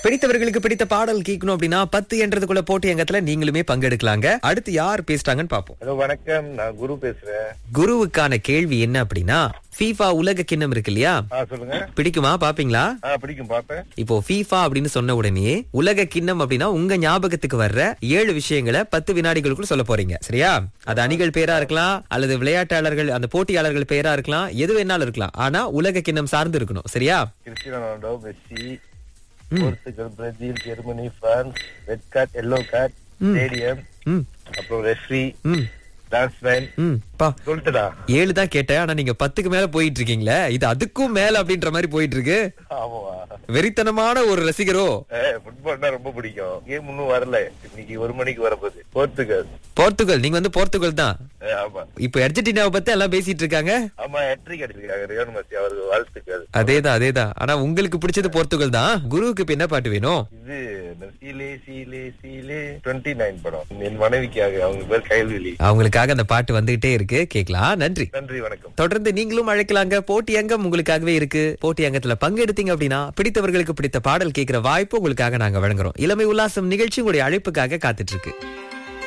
பிடித்தவர்களுக்கு பிடித்த பாடல் கேட்கணும் அப்படின்னா பத்து என்றதுக்குள்ள போட்டி அங்கத்துல நீங்களுமே பங்கெடுக்கலாங்க அடுத்து யார் பேசுறாங்கன்னு பாப்போம் ஹலோ வணக்கம் நான் குரு பேசுறேன் குருவுக்கான கேள்வி என்ன அப்படின்னா ஃபீஃபா உலக கிண்ணம் இருக்கு இல்லையா ஆ சொல்லுங்க பிடிக்குமா பாப்பீங்களா ஆ பிடிக்கும் பாப்பேன் இப்போ ஃபீஃபா அப்படின்னு சொன்ன உடனே உலக கிண்ணம் அப்படின்னா உங்க ஞாபகத்துக்கு வர்ற ஏழு விஷயங்களை பத்து வினாடிகளுக்குள்ள சொல்ல போறீங்க சரியா அது அணிகள் பேரா இருக்கலாம் அல்லது விளையாட்டாளர்கள் அந்த போட்டியாளர்கள் பேரா இருக்கலாம் எது வேணாலும் இருக்கலாம் ஆனா உலக கிண்ணம் சார்ந்து இருக்கணும் சரியா Cristiano Ronaldo Messi Portugal Brazil Germany France red card yellow card stadium hmm அப்புறம் ரெஃப்ரி ம் டான்ஸ்மேன் ம் பா சொல்லிட்டுடா ஏழு தான் கேட்டேன் ஆனா நீங்க பத்துக்கு மேல போயிட்டு இருக்கீங்களே இது அதுக்கும் மேல அப்படின்ற மாதிரி போயிட்டு இருக்கு ஆமாவா வெறித்தனமான ஒரு ரசிகரோ ஃபுட்பால்னா ரொம்ப பிடிக்கும் கேம் இன்னும் வரல இன்னைக்கு ஒரு மணிக்கு வரப்போகுது போர்த்துகல் போர்த்துகல் நீங்க வந்து போர்த்துகல் தான் ஏ, ஆமா இப்போ அர்ஜென்டினாவை பத்தி எல்லாம் பேசிட்டு இருக்காங்க ஆமா ஹெட்ரிக் அடிச்சிருக்காங்க ரியோன் மெஸ்ஸி அவருக்கு வாழ்த்துக்கள் அதேதான் அதேதான் ஆனா உங்களுக்கு பிடிச்சது போர்த்துகல் தான் குருவுக்கு இப்ப என்ன பாட்டு வேணும் இது இந்த சீலே சீலே சீலே டுவெண்ட்டி நைன் படம் என் மனைவிக்காக அவங்க பேர் கைல்வெளி அவங்களுக்காக அந்த பாட்டு வந்துகிட்டே இருக்கு கேக்கலாம் நன்றி நன்றி வணக்கம் தொடர்ந்து நீங்களும் அழைக்கலாங்க போட்டி அங்கம் உங்களுக்காகவே இருக்கு போட்டி அங்கத்துல பங்கெடுத்தீங்க அப்படின்னா பிடித்தவர்களுக்கு பிடித்த பாடல் கேட்கிற வாய்ப்பு உங்களுக்காக நாங்க வழங்குறோம் இளமை உல்லாசம் நிகழ்ச்சி உங்களுடைய அழைப்புக்காக காத்துட்டு இருக்கு